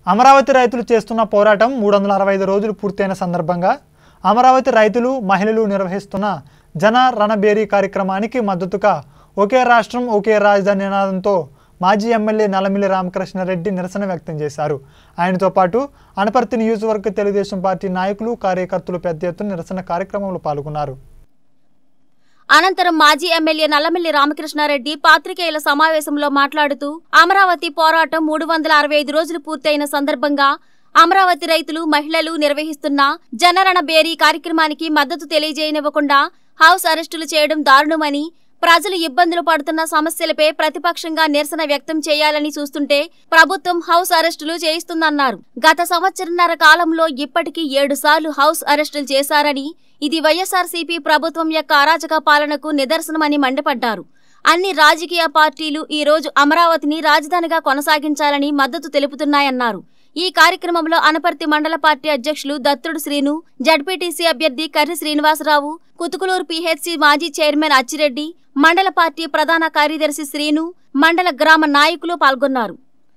అమరావతి రైతులు చేస్తున్న పోరాటం మూడు వందల అరవై ఐదు రోజులు పూర్తయిన సందర్భంగా అమరావతి రైతులు మహిళలు నిర్వహిస్తున్న జన రణబేరీ కార్యక్రమానికి మద్దతుగా ఒకే రాష్ట్రం ఒకే రాజధాని నినాదంతో మాజీ ఎమ్మెల్యే నల్లమిల్లి రామకృష్ణారెడ్డి నిరసన వ్యక్తం చేశారు ఆయనతో పాటు అనపర్తి నియోజకవర్గ తెలుగుదేశం పార్టీ నాయకులు కార్యకర్తలు పెద్ద ఎత్తున నిరసన కార్యక్రమంలో పాల్గొన్నారు అనంతరం మాజీ ఎమ్మెల్యే నల్లమిల్లి రామకృష్ణారెడ్డి పాత్రికేయుల సమావేశంలో మాట్లాడుతూ అమరావతి పోరాటం మూడు వందల అరవై ఐదు రోజులు పూర్తయిన సందర్భంగా అమరావతి రైతులు మహిళలు నిర్వహిస్తున్న జనరణ బేరీ కార్యక్రమానికి మద్దతు తెలియజేయనివ్వకుండా హౌస్ అరెస్టులు చేయడం దారుణమని ప్రజలు ఇబ్బందులు పడుతున్న సమస్యలపై ప్రతిపక్షంగా నిరసన వ్యక్తం చేయాలని చూస్తుంటే ప్రభుత్వం హౌస్ అరెస్టులు చేయిస్తుందన్నారు గత సంవత్సరన్నర కాలంలో ఇప్పటికీ ఏడు సార్లు హౌస్ అరెస్టులు చేశారని ఇది వైఎస్ఆర్సీపీ ప్రభుత్వం యొక్క అరాచక పాలనకు నిదర్శనమని మండిపడ్డారు అన్ని రాజకీయ పార్టీలు ఈ రోజు అమరావతిని రాజధానిగా కొనసాగించాలని మద్దతు తెలుపుతున్నాయన్నారు ఈ కార్యక్రమంలో అనపర్తి మండల పార్టీ అధ్యక్షులు దత్తుడు శ్రీను జడ్పీటీసీ అభ్యర్థి కర్రి శ్రీనివాసరావు కుతుకులూరు పీహెచ్సీ మాజీ చైర్మన్ అచ్చిరెడ్డి మండల పార్టీ ప్రధాన కార్యదర్శి శ్రీను మండల గ్రామ నాయకులు పాల్గొన్నారు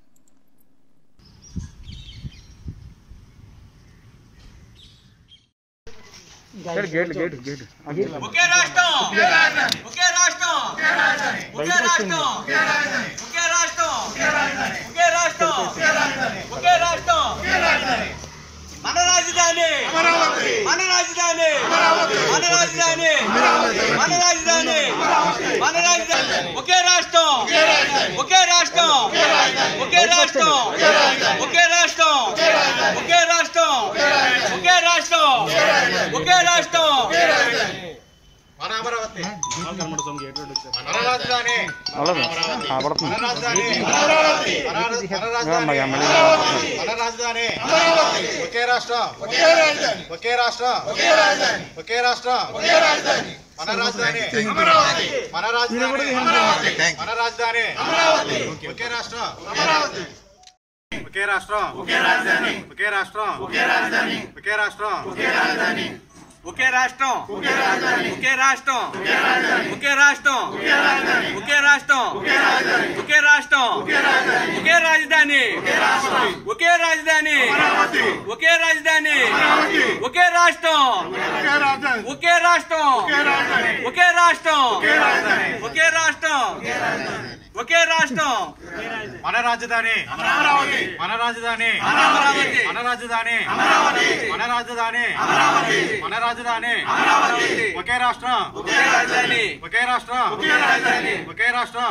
గేట్ గేట్ గేట్ ఒకే రాష్ట్రం ఒకే రాష్ట్రం ఒకే రాష్ట్రం ఒకే రాష్ట్రం ఒకే రాష్ట్రం ఒకే రాష్ట్రం మన రాజధాని మన రాజధాని మన రాజధాని మన రాజధాని మన రాజధాని ఒకే రాష్ట్రం ఒకే రాష్ట్రం ఒకే రాష్ట్రం ఒకే రాష్ట్రం ఒకే రాష్ట్రం ఒకే రాష్ట్రం ఒకే రాష్ట్రం మన అమరావతి మన రాజధాని మన రాజధాని మన రాజధాని మన రాజధాని ఒకే రాష్ట్రం ఒకే రాష్ట్రం ఒకే రాష్ట్రం మన రాజధాని మన రాజధాని మన రాజధాని ఒకే రాష్ట్రం ఒకే రాష్ట్రం ఒకే రాజధాని ఒకే రాష్ట్రం ఒకే రాజధాని ఒకే రాష్ట్రం ఒకే రాష్ట్రం ఒకే రాష్ట్రం ఒకే రాష్ట్రం ఒకే రాష్ట్రం ఒకే రాష్ట్రం ఒకే రాజధాని ఒకే రాజధాని ఒకే రాజధాని ఒకే రాష్ట్రం ఒకే రాష్ట్రం ఒకే రాష్ట్రం ఒకే రాష్ట్రం ఒకే రాష్ట్రం మన రాజధాని మన రాజధాని అమరావతి. మన రాజధాని మన రాజధాని మన రాజధాని ఒకే రాష్ట్రం ఒకే రాజధాని ఒకే రాష్ట్రం ఒకే రాష్ట్రం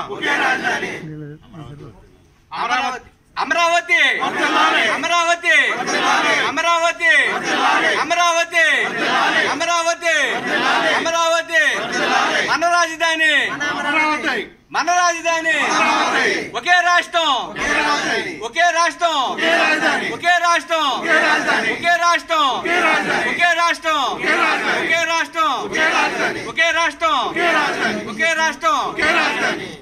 అమరావతి అమరావతి అమరావతి అమరావతి అమరావతి అమరావతి అమరావతి మన రాజధాని మన రాజధాని ఒకే రాష్ట్రం ఒకే రాష్ట్రం ఒకే రాష్ట్రం ఒకే రాష్ట్రం ఒకే రాష్ట్రం ఒకే రాష్ట్రం ఒకే రాష్ట్రం ఒకే రాష్ట్రం